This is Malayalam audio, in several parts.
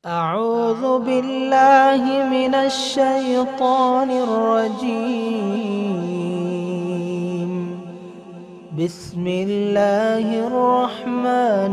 أعوذ بالله من الشيطان الرجيم بسم الله الرحمن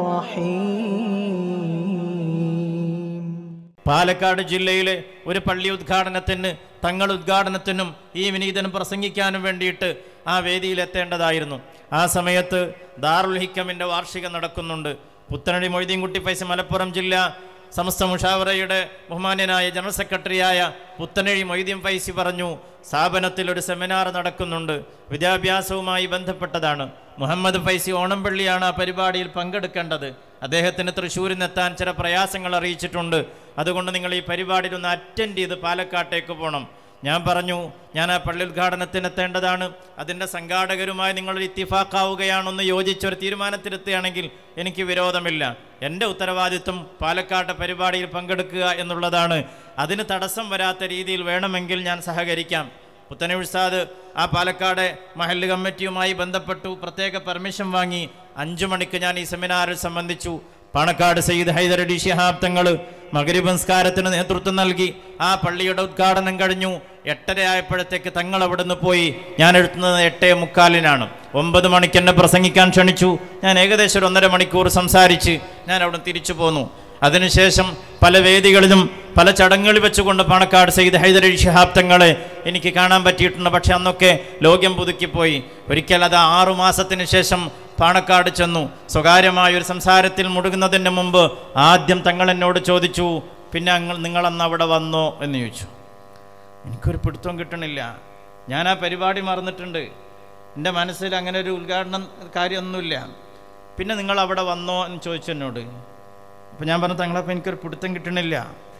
الرحيم പാലക്കാട് ജില്ലയിലെ ഒരു പള്ളി ഉദ്ഘാടനത്തിന് തങ്ങൾ ഉദ്ഘാടനത്തിനും ഈ വിനീതനും പ്രസംഗിക്കാനും വേണ്ടിയിട്ട് ആ വേദിയിൽ എത്തേണ്ടതായിരുന്നു ആ സമയത്ത് ദാറുൽ ഹിക്കമിൻ്റെ വാർഷികം നടക്കുന്നുണ്ട് പുത്തനടി മൊയ്തീൻകുട്ടി പൈസ മലപ്പുറം ജില്ല സമസ്ത മുഷാവറയുടെ ബഹുമാന്യനായ ജനറൽ സെക്രട്ടറിയായ പുത്തനഴി മൊയ്തീൻ ഫൈസി പറഞ്ഞു സ്ഥാപനത്തിൽ ഒരു സെമിനാർ നടക്കുന്നുണ്ട് വിദ്യാഭ്യാസവുമായി ബന്ധപ്പെട്ടതാണ് മുഹമ്മദ് ഫൈസി ഓണംപള്ളിയാണ് ആ പരിപാടിയിൽ പങ്കെടുക്കേണ്ടത് അദ്ദേഹത്തിന് തൃശ്ശൂരിൽ നിന്നെത്താൻ ചില പ്രയാസങ്ങൾ അറിയിച്ചിട്ടുണ്ട് അതുകൊണ്ട് നിങ്ങൾ ഈ പരിപാടിയിൽ ഒന്ന് അറ്റൻഡ് ചെയ്ത് പാലക്കാട്ടേക്ക് പോകണം ഞാൻ പറഞ്ഞു ഞാൻ ആ പള്ളി ഉദ്ഘാടനത്തിന് എത്തേണ്ടതാണ് അതിൻ്റെ സംഘാടകരുമായി നിങ്ങൾ ഇത്തിഫാക്കാവുകയാണെന്ന് യോജിച്ച ഒരു തീരുമാനത്തിലെത്തുകയാണെങ്കിൽ എനിക്ക് വിരോധമില്ല എൻ്റെ ഉത്തരവാദിത്വം പാലക്കാട്ടെ പരിപാടിയിൽ പങ്കെടുക്കുക എന്നുള്ളതാണ് അതിന് തടസ്സം വരാത്ത രീതിയിൽ വേണമെങ്കിൽ ഞാൻ സഹകരിക്കാം പുത്തന ഉസ്താദ് ആ പാലക്കാട് മഹല്ല് കമ്മിറ്റിയുമായി ബന്ധപ്പെട്ടു പ്രത്യേക പെർമിഷൻ വാങ്ങി അഞ്ചു മണിക്ക് ഞാൻ ഈ സെമിനാറിൽ സംബന്ധിച്ചു പാണക്കാട് സയ്യിദ് ഹൈദരലി ശിഹാബ് തങ്ങൾ മകരീബ് സംസ്കാരത്തിന് നേതൃത്വം നൽകി ആ പള്ളിയുടെ ഉദ്ഘാടനം കഴിഞ്ഞു എട്ടര ആയപ്പോഴത്തേക്ക് തങ്ങൾ അവിടുന്ന് പോയി ഞാൻ എഴുതുന്നത് എട്ടേ മുക്കാലിനാണ് ഒമ്പത് മണിക്ക് എന്നെ പ്രസംഗിക്കാൻ ക്ഷണിച്ചു ഞാൻ ഏകദേശം ഒരു ഒന്നര മണിക്കൂർ സംസാരിച്ച് ഞാൻ അവിടെ തിരിച്ചു പോന്നു അതിനുശേഷം പല വേദികളിലും പല ചടങ്ങുകളിൽ വെച്ചുകൊണ്ട് പാണക്കാട് സയ്യിദ് ഹൈദരലി ശിഹാബ് തങ്ങളെ എനിക്ക് കാണാൻ പറ്റിയിട്ടുണ്ട് പക്ഷെ അന്നൊക്കെ ലോകം പുതുക്കിപ്പോയി ഒരിക്കൽ അത് ആറു മാസത്തിന് ശേഷം പാണക്കാട് ചെന്നു സ്വകാര്യമായ ഒരു സംസാരത്തിൽ മുടുകുന്നതിന് മുമ്പ് ആദ്യം തങ്ങൾ എന്നോട് ചോദിച്ചു പിന്നെ അങ്ങൾ നിങ്ങളന്ന് അവിടെ വന്നോ എന്ന് ചോദിച്ചു എനിക്കൊരു പിടുത്തം കിട്ടണില്ല ഞാൻ ആ പരിപാടി മറന്നിട്ടുണ്ട് എൻ്റെ മനസ്സിൽ അങ്ങനെ ഒരു ഉദ്ഘാടനം കാര്യമൊന്നുമില്ല പിന്നെ നിങ്ങൾ അവിടെ വന്നോ എന്ന് ചോദിച്ചു എന്നോട് അപ്പം ഞാൻ പറഞ്ഞു തങ്ങളപ്പം എനിക്കൊരു പിടുത്തം കിട്ടണില്ല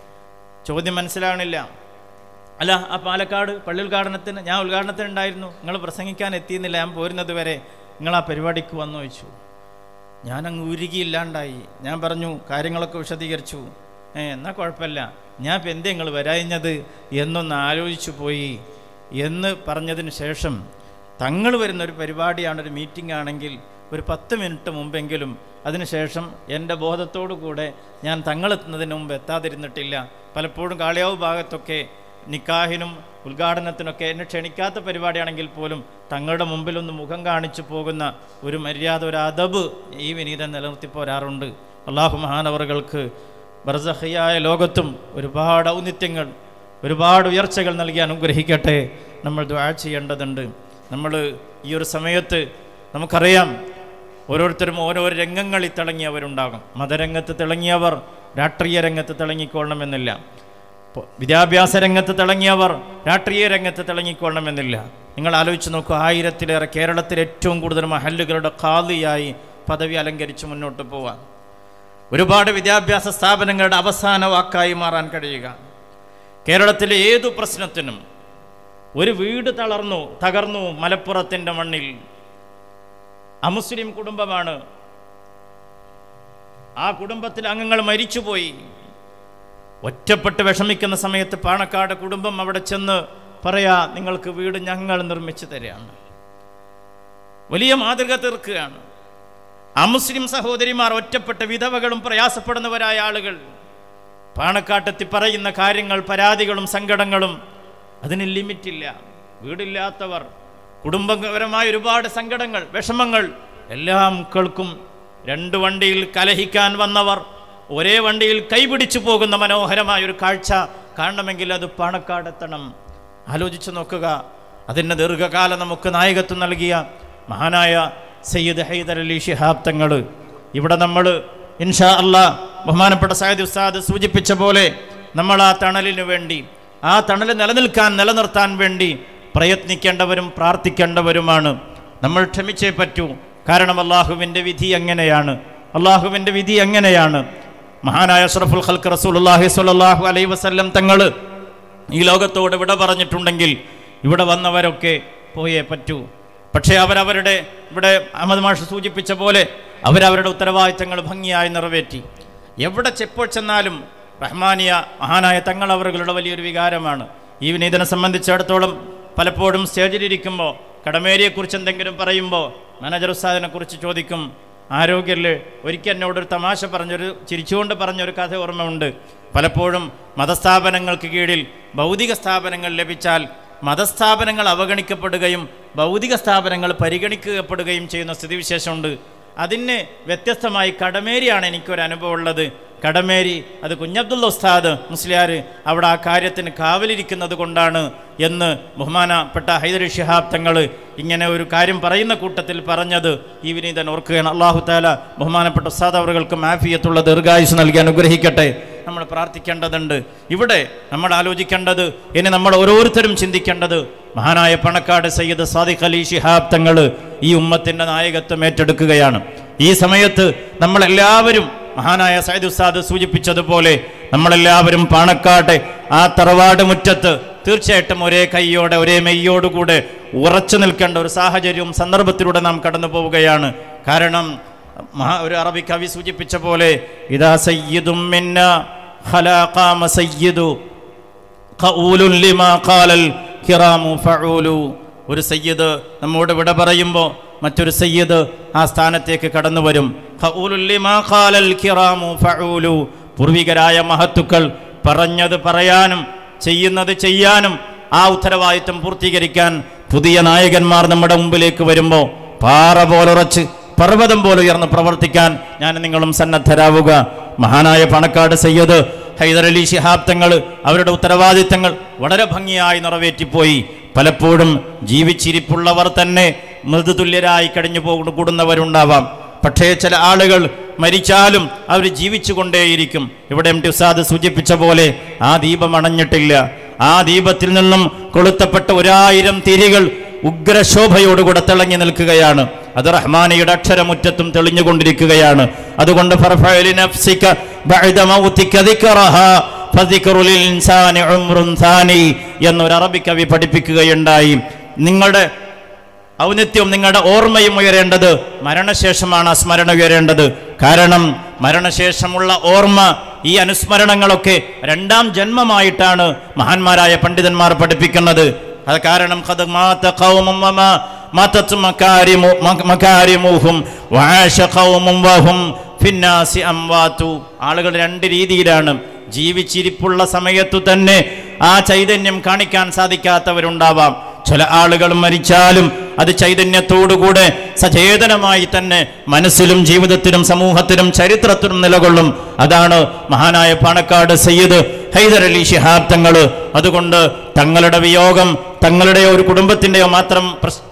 ചോദ്യം മനസ്സിലാകണില്ല അല്ല ആ പാലക്കാട് പള്ളി ഉദ്ഘാടനത്തിന് ഞാൻ ഉദ്ഘാടനത്തിന് ഉണ്ടായിരുന്നു നിങ്ങൾ പ്രസംഗിക്കാൻ എത്തിയെന്നില്ല ഞാൻ പോരുന്നത് വരെ നിങ്ങൾ ആ പരിപാടിക്ക് വന്നു വെച്ചു ഞാൻ അങ്ങ് ഉരുകിയില്ലാണ്ടായി ഞാൻ പറഞ്ഞു കാര്യങ്ങളൊക്കെ വിശദീകരിച്ചു ഏ എന്നാൽ കുഴപ്പമില്ല ഞാൻ ഇപ്പം എന്തേ നിങ്ങൾ വരാഞ്ഞത് എന്നൊന്ന് ആലോചിച്ചു പോയി എന്ന് പറഞ്ഞതിന് ശേഷം തങ്ങൾ വരുന്ന ഒരു പരിപാടിയാണ് ഒരു മീറ്റിംഗ് ആണെങ്കിൽ ഒരു പത്ത് മിനിറ്റ് മുമ്പെങ്കിലും അതിനുശേഷം എൻ്റെ ബോധത്തോടു കൂടെ ഞാൻ തങ്ങളെത്തുന്നതിന് മുമ്പ് എത്താതിരുന്നിട്ടില്ല പലപ്പോഴും കാളിയാവ് ഭാഗത്തൊക്കെ നിക്കാഹിനും ഉദ്ഘാടനത്തിനൊക്കെ എന്നെ ക്ഷണിക്കാത്ത പരിപാടിയാണെങ്കിൽ പോലും തങ്ങളുടെ മുമ്പിലൊന്ന് മുഖം കാണിച്ചു പോകുന്ന ഒരു മര്യാദ ഒരു അതബ് ഈ വിനീതൻ നിലനിർത്തി പോരാറുണ്ട് അള്ളാഹു മഹാനവറുകൾക്ക് ബർസഹിയായ ലോകത്തും ഒരുപാട് ഔന്നിത്യങ്ങൾ ഒരുപാട് ഉയർച്ചകൾ നൽകി അനുഗ്രഹിക്കട്ടെ നമ്മൾ ദ്വാ ചെയ്യേണ്ടതുണ്ട് നമ്മൾ ഈ ഒരു സമയത്ത് നമുക്കറിയാം ഓരോരുത്തരും ഓരോ രംഗങ്ങളിൽ തിളങ്ങിയവരുണ്ടാകും മതരംഗത്ത് തിളങ്ങിയവർ രാഷ്ട്രീയ രംഗത്ത് തിളങ്ങിക്കൊള്ളണമെന്നില്ല ഇപ്പോൾ വിദ്യാഭ്യാസ രംഗത്ത് തിളങ്ങിയവർ രാഷ്ട്രീയ രംഗത്ത് തിളങ്ങിക്കൊള്ളണമെന്നില്ല നിങ്ങൾ ആലോചിച്ച് നോക്കൂ ആയിരത്തിലേറെ കേരളത്തിൽ ഏറ്റവും കൂടുതൽ മഹല്ലുകളുടെ ഖാദിയായി പദവി അലങ്കരിച്ച് മുന്നോട്ട് പോവാൻ ഒരുപാട് വിദ്യാഭ്യാസ സ്ഥാപനങ്ങളുടെ അവസാന വാക്കായി മാറാൻ കഴിയുക കേരളത്തിലെ ഏതു പ്രശ്നത്തിനും ഒരു വീട് തളർന്നു തകർന്നു മലപ്പുറത്തിൻ്റെ മണ്ണിൽ അമുസ്ലിം കുടുംബമാണ് ആ കുടുംബത്തിലെ അംഗങ്ങൾ മരിച്ചുപോയി ഒറ്റപ്പെട്ട് വിഷമിക്കുന്ന സമയത്ത് പാണക്കാട് കുടുംബം അവിടെ ചെന്ന് പറയാ നിങ്ങൾക്ക് വീട് ഞങ്ങൾ നിർമ്മിച്ചു തരികയാണ് വലിയ മാതൃക തീർക്കുകയാണ് അമുസ്ലിം സഹോദരിമാർ ഒറ്റപ്പെട്ട് വിധവകളും പ്രയാസപ്പെടുന്നവരായ ആളുകൾ പാണക്കാട്ടെത്തി പറയുന്ന കാര്യങ്ങൾ പരാതികളും സങ്കടങ്ങളും അതിന് ലിമിറ്റില്ല വീടില്ലാത്തവർ കുടുംബപരമായ ഒരുപാട് സങ്കടങ്ങൾ വിഷമങ്ങൾ എല്ലാം കേൾക്കും രണ്ട് വണ്ടിയിൽ കലഹിക്കാൻ വന്നവർ ഒരേ വണ്ടിയിൽ കൈപിടിച്ചു പോകുന്ന മനോഹരമായ ഒരു കാഴ്ച കാണണമെങ്കിൽ അത് പാണക്കാടെത്തണം ആലോചിച്ച് നോക്കുക അതിന് ദീർഘകാലം നമുക്ക് നായകത്വം നൽകിയ മഹാനായ സയ്യിദ് ഹൈദർ അലി ഷിഹാബ് തങ്ങൾ ഇവിടെ നമ്മൾ ഇൻഷാ അല്ലാ ബഹുമാനപ്പെട്ട സയ്യിദ് ഉസ്താദ് സൂചിപ്പിച്ച പോലെ നമ്മൾ ആ തണലിന് വേണ്ടി ആ തണൽ നിലനിൽക്കാൻ നിലനിർത്താൻ വേണ്ടി പ്രയത്നിക്കേണ്ടവരും പ്രാർത്ഥിക്കേണ്ടവരുമാണ് നമ്മൾ ക്ഷമിച്ചേ പറ്റൂ കാരണം അള്ളാഹുവിൻ്റെ വിധി എങ്ങനെയാണ് അള്ളാഹുവിൻ്റെ വിധി എങ്ങനെയാണ് മഹാനായ അഷ്റഫുൽ ഖൽക്ക് റസൂലുള്ളാഹി സ്വല്ലല്ലാഹു അലൈഹി വസല്ലം തങ്ങൾ ഈ ലോകത്തോട് വിട പറഞ്ഞിട്ടുണ്ടെങ്കിൽ ഇവിടെ വന്നവരൊക്കെ പോയേ പറ്റൂ പക്ഷേ അവരവരുടെ ഇവിടെ അഹമ്മദ് മാഷ് സൂചിപ്പിച്ച പോലെ അവരവരുടെ ഉത്തരവാദിത്തങ്ങൾ ഭംഗിയായി നിറവേറ്റി എവിടെ ചെപ്പോൾ ചെന്നാലും റഹ്മാനിയ മഹാനായ തങ്ങൾ അവരുടെ വലിയൊരു വികാരമാണ് ഈ വിനീതനെ സംബന്ധിച്ചിടത്തോളം പലപ്പോഴും സ്റ്റേജിലിരിക്കുമ്പോൾ കടമേരിയെക്കുറിച്ച് എന്തെങ്കിലും പറയുമ്പോൾ മാനേജർ ഉസ്താദിനെ കുറിച്ച് ചോദിക്കും ആരോഗ്യത്തിൽ ഒരിക്കൽ എന്നോടൊരു തമാശ പറഞ്ഞൊരു ചിരിച്ചുകൊണ്ട് പറഞ്ഞൊരു കഥ ഓർമ്മയുണ്ട് പലപ്പോഴും മതസ്ഥാപനങ്ങൾക്ക് കീഴിൽ ഭൗതിക സ്ഥാപനങ്ങൾ ലഭിച്ചാൽ മതസ്ഥാപനങ്ങൾ അവഗണിക്കപ്പെടുകയും ഭൗതിക സ്ഥാപനങ്ങൾ പരിഗണിക്കപ്പെടുകയും ചെയ്യുന്ന സ്ഥിതിവിശേഷമുണ്ട് അതിന് വ്യത്യസ്തമായി കടമേരിയാണ് എനിക്കൊരു അനുഭവം ഉള്ളത് കടമേരി അത് കുഞ്ഞബ്ദുള്ള ഉസ്താദ് മുസ്ലിയാർ അവിടെ ആ കാര്യത്തിന് കാവലിരിക്കുന്നത് കൊണ്ടാണ് എന്ന് ബഹുമാനപ്പെട്ട ഹൈദർ ഷിഹാബ് തങ്ങൾ ഇങ്ങനെ ഒരു കാര്യം പറയുന്ന കൂട്ടത്തിൽ പറഞ്ഞത് ഈ വിനീതൻ ഓർക്കുകയാണ് അള്ളാഹു താല ബഹുമാനപ്പെട്ട ഉസ്താദ് അവർക്ക് മാഫിയത്തുള്ള ദീർഘായുസ് നൽകി അനുഗ്രഹിക്കട്ടെ നമ്മൾ പ്രാർത്ഥിക്കേണ്ടതുണ്ട് ഇവിടെ നമ്മൾ ആലോചിക്കേണ്ടത് ഇനി നമ്മൾ ഓരോരുത്തരും ചിന്തിക്കേണ്ടത് മഹാനായ പണക്കാട് സയ്യിദ് സാദിഖ് അലി ഷിഹാബ് തങ്ങൾ ഈ ഉമ്മത്തിൻ്റെ നായകത്വം ഏറ്റെടുക്കുകയാണ് ഈ സമയത്ത് നമ്മളെല്ലാവരും മഹാനായ സയ്യിദ് ഉസ്താദ് സൂചിപ്പിച്ചതുപോലെ നമ്മളെല്ലാവരും പാണക്കാട്ടെ ആ തറവാട് മുറ്റത്ത് തീർച്ചയായിട്ടും ഒരേ കൈയോടെ ഒരേ മെയ്യോടുകൂടെ ഉറച്ചു നിൽക്കേണ്ട ഒരു സാഹചര്യവും സന്ദർഭത്തിലൂടെ നാം കടന്നു പോവുകയാണ് കാരണം മഹാ ഒരു അറബി കവി സൂചിപ്പിച്ച പോലെ ഇതാ സയ്യിദും മിന്ന ഖലാഖാമ സയ്യിദു ഖഊലുൻ ലിമാ ഖാലൽ കിറാമു ഫഊലു ഒരു സയ്യിദ് നമ്മോട് വിട പറയുമ്പോൾ മറ്റൊരു സയ്യിദ് ആ സ്ഥാനത്തേക്ക് കടന്നു വരും ഖഊലുൻ ലിമാ ഖാലൽ കിറാമു ഫഊലു പൂർവികരായ മഹത്തുക്കൾ പറഞ്ഞത് പറയാനും ചെയ്യുന്നത് ചെയ്യാനും ആ ഉത്തരവാദിത്വം പൂർത്തീകരിക്കാൻ പുതിയ നായകന്മാർ നമ്മുടെ മുമ്പിലേക്ക് വരുമ്പോൾ പാറ പോലുറച്ച് പർവ്വതം പോലെ ഉയർന്ന് പ്രവർത്തിക്കാൻ ഞാൻ നിങ്ങളും സന്നദ്ധരാവുക മഹാനായ പണക്കാട് സയ്യദ് ഹൈദർ അലി ശിഹാബ് തങ്ങൾ അവരുടെ ഉത്തരവാദിത്തങ്ങൾ വളരെ ഭംഗിയായി നിറവേറ്റിപ്പോയി പലപ്പോഴും ജീവിച്ചിരിപ്പുള്ളവർ തന്നെ മൃദുതുല്യരായി കഴിഞ്ഞു പോകു കൂടുന്നവരുണ്ടാവാം പക്ഷേ ചില ആളുകൾ മരിച്ചാലും അവർ ജീവിച്ചു കൊണ്ടേയിരിക്കും ഇവിടെ എം ടി ഉസാദ് സൂചിപ്പിച്ച പോലെ ആ ദീപം അണഞ്ഞിട്ടില്ല ആ ദീപത്തിൽ നിന്നും കൊളുത്തപ്പെട്ട ഒരായിരം തിരികൾ ഉഗ്രശോഭയോടുകൂടെ തിളങ്ങി നിൽക്കുകയാണ് അത് റഹ്മാനിയുടെ അക്ഷരമുറ്റത്തും തെളിഞ്ഞുകൊണ്ടിരിക്കുകയാണ് അതുകൊണ്ട് ഫർഫഅലി നഫ്സിക ബഅദ മൗതിക ദിക്റഹാ ഫദിക്റുൽ ഇൻസാനി ഉംറുൻ സാനി എന്നൊരു അറബി കവി പഠിപ്പിക്കുകയുണ്ടായി നിങ്ങളുടെ ഔന്നിത്യവും നിങ്ങളുടെ ഓർമ്മയും ഉയരേണ്ടത് മരണശേഷമാണ് ആ സ്മരണ ഉയരേണ്ടത് കാരണം മരണശേഷമുള്ള ഓർമ്മ ഈ അനുസ്മരണങ്ങളൊക്കെ രണ്ടാം ജന്മമായിട്ടാണ് മഹാന്മാരായ പണ്ഡിതന്മാർ പഠിപ്പിക്കുന്നത് അത് കാരണം ഖദ് മാത ഖൗമും വമാ മാതത് മകാരിമു മക- മകാരിമുഹും വആശ ഖൗമും വഹും ഫിന്നാസി അംവാതു ആളുകൾ രണ്ട് രീതിയിലാണ് ജീവിച്ചിരിപ്പുള്ള സമയത്തു തന്നെ ആ ചൈതന്യം കാണിക്കാൻ സാധിക്കാത്തവരുണ്ടാവാം ചില ആളുകൾ മരിച്ചാലും അത് ചൈതന്യത്തോടുകൂടെ സചേതനമായി തന്നെ മനസ്സിലും ജീവിതത്തിലും സമൂഹത്തിലും ചരിത്രത്തിലും നിലകൊള്ളും അതാണ് മഹാനായ പാണക്കാട് സയ്യിദ് ഹൈദർ അലി ശിഹാബ് തങ്ങൾ അതുകൊണ്ട് തങ്ങളുടെ വിയോഗം തങ്ങളുടെയോ ഒരു കുടുംബത്തിൻ്റെയോ മാത്രം പ്രശ്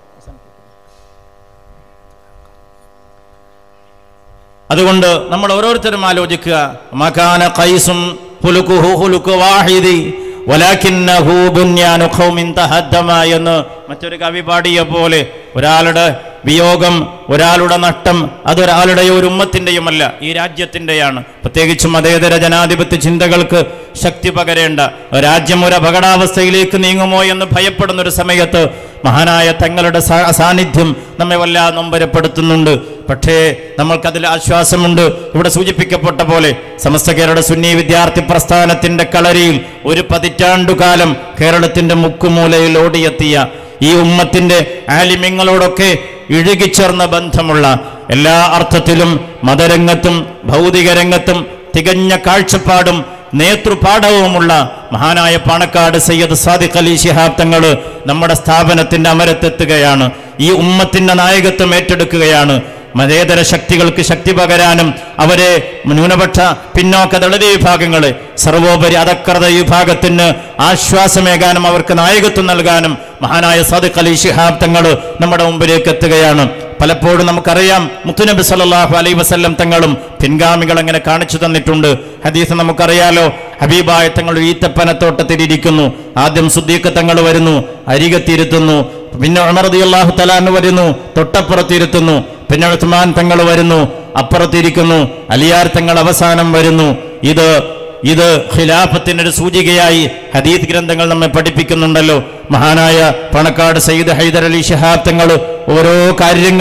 അതുകൊണ്ട് നമ്മൾ ഓരോരുത്തരും ആലോചിക്കുക മകാന ഖൈസും ഹുലുക്കുഹു ഹുലുക്കു വാഹിദി വലാകിന്നഹു ബുന്യാനു ഖൗമിൻ തഹദ്ദമ എന്ന് മറ്റൊരു കവി പാടിയ പോലെ ഒരാളുടെ വിയോഗം ഒരാളുടെ നഷ്ടം അതൊരാളുടെ ഒരു ഉമ്മത്തിൻ്റെയുമല്ല ഈ രാജ്യത്തിൻ്റെയാണ് പ്രത്യേകിച്ചും മതേതര ജനാധിപത്യ ചിന്തകൾക്ക് ശക്തി പകരേണ്ട രാജ്യം ഒരു അപകടാവസ്ഥയിലേക്ക് നീങ്ങുമോ എന്ന് ഭയപ്പെടുന്ന ഒരു സമയത്ത് മഹാനായ തങ്ങളുടെ സാ- സാന്നിധ്യം നമ്മെ വല്ലാതെ നൊമ്പരപ്പെടുത്തുന്നുണ്ട് പക്ഷേ നമ്മൾക്കതിൽ ആശ്വാസമുണ്ട് ഇവിടെ സൂചിപ്പിക്കപ്പെട്ട പോലെ സമസ്ത കേരള സുന്നി വിദ്യാർത്ഥി പ്രസ്ഥാനത്തിന്റെ കളരിയിൽ ഒരു പതിറ്റാണ്ടുകാലം കേരളത്തിന്റെ മുക്കുമൂലയിൽ ഓടിയെത്തിയ ഈ ഉമ്മത്തിന്റെ ആലിമ്യങ്ങളോടൊക്കെ ഇഴുകിച്ചേർന്ന ബന്ധമുള്ള എല്ലാ അർത്ഥത്തിലും മതരംഗത്തും ഭൗതിക രംഗത്തും തികഞ്ഞ കാഴ്ചപ്പാടും നേതൃപാഠവുമുള്ള മഹാനായ പാണക്കാട് സയ്യദ് സാദിഖ് അലി ശിഹാബ് തങ്ങൾ നമ്മുടെ സ്ഥാപനത്തിന്റെ അമരത്തെത്തുകയാണ് ഈ ഉമ്മത്തിന്റെ നായകത്വം ഏറ്റെടുക്കുകയാണ് മതേതര ശക്തികൾക്ക് ശക്തി പകരാനും അവരെ ന്യൂനപക്ഷ പിന്നോക്ക ദളിത് വിഭാഗങ്ങളെ സർവോപരി അധക്കൃത വിഭാഗത്തിന് ആശ്വാസമേകാനും അവർക്ക് നായകത്വം നൽകാനും മഹാനായ സാദിഖ് അലി ശിഹാബ് തങ്ങൾ നമ്മുടെ മുമ്പിലേക്ക് എത്തുകയാണ് പലപ്പോഴും നമുക്കറിയാം മുത്തുനബി സല്ലല്ലാഹു അലൈഹി വസല്ലം തങ്ങളും പിൻഗാമികൾ അങ്ങനെ കാണിച്ചു തന്നിട്ടുണ്ട് ഹദീസ് നമുക്കറിയാലോ ഹബീബായ തങ്ങൾ ഈത്തപ്പനത്തോട്ടത്തിലിരിക്കുന്നു ആദ്യം സുദ്ദീഖ് തങ്ങൾ വരുന്നു അരികത്തിരുത്തുന്നു പിന്നെ ഉമർ റളിയല്ലാഹു തലാന്ന് വരുന്നു തൊട്ടപ്പുറത്തിരുത്തുന്നു പിന്നെ ഉസ്മാൻ തങ്ങൾ വരുന്നു അപ്പുറത്തിരിക്കുന്നു അലിയാർ തങ്ങൾ അവസാനം വരുന്നു ഇത് ഇത് ഖിലാഫത്തിനൊരു സൂചികയായി ഹദീദ് ഗ്രന്ഥങ്ങൾ നമ്മെ പഠിപ്പിക്കുന്നുണ്ടല്ലോ മഹാനായ പണക്കാട് സയ്യിദ് ഹൈദർ അലി ഷിഹാബ് തങ്ങൾ ഓരോ കാര്യങ്ങളും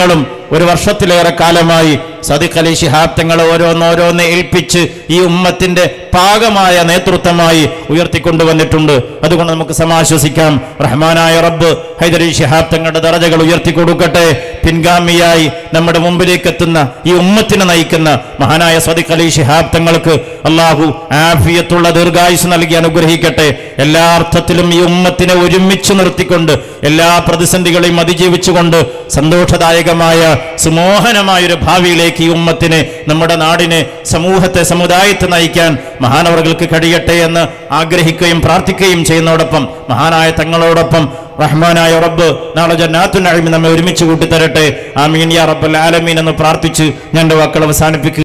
ഒരു വർഷത്തിലേറെ കാലമായി സദിഖ് അലി ശിഹാബ് തങ്ങൾ ഓരോന്നോരോന്ന് ഏൽപ്പിച്ച് ഈ ഉമ്മത്തിന്റെ പാകമായ നേതൃത്വമായി ഉയർത്തിക്കൊണ്ടുവന്നിട്ടുണ്ട് അതുകൊണ്ട് നമുക്ക് സമാശ്വസിക്കാം റഹ്മാനായ റബ്ബ് ഹൈദരി ശിഹാബ് തങ്ങളുടെ ദറജകൾ ഉയർത്തി കൊടുക്കട്ടെ പിൻഗാമിയായി നമ്മുടെ മുമ്പിലേക്ക് എത്തുന്ന ഈ ഉമ്മത്തിനെ നയിക്കുന്ന മഹാനായ സദിഖ് അലി ശിഹാബ് തങ്ങൾക്ക് അള്ളാഹു ആഫിയത്തുള്ള ദീർഘായുസ് നൽകി അനുഗ്രഹിക്കട്ടെ എല്ലാ അർത്ഥത്തിലും ഈ ഉമ്മത്തിനെ ഒരുമിച്ച് നിർത്തിക്കൊണ്ട് എല്ലാ പ്രതിസന്ധികളെയും അതിജീവിച്ചുകൊണ്ട് സന്തോഷദായകമായ സുമോഹനമായ ഒരു ഭാവിയിലേക്ക് ഈ ഉമ്മത്തിനെ നമ്മുടെ നാടിനെ സമൂഹത്തെ സമുദായത്തെ നയിക്കാൻ മഹാനവറുകൾക്ക് കഴിയട്ടെ എന്ന് ആഗ്രഹിക്കുകയും പ്രാർത്ഥിക്കുകയും ചെയ്യുന്നതോടൊപ്പം മഹാനായ തങ്ങളോടൊപ്പം റഹ്മാനായ റബ്ബ് നാളെ ജന്നാത്തുൻ അഴിമി നമ്മെ ഒരുമിച്ച് കൂട്ടിത്തരട്ടെ ആമീൻ യാ റബ്ബൽ ആലമീൻ എന്ന് പ്രാർത്ഥിച്ച് ഞാൻ എൻ്റെ വാക്കുകൾ അവസാനിപ്പിക്കുക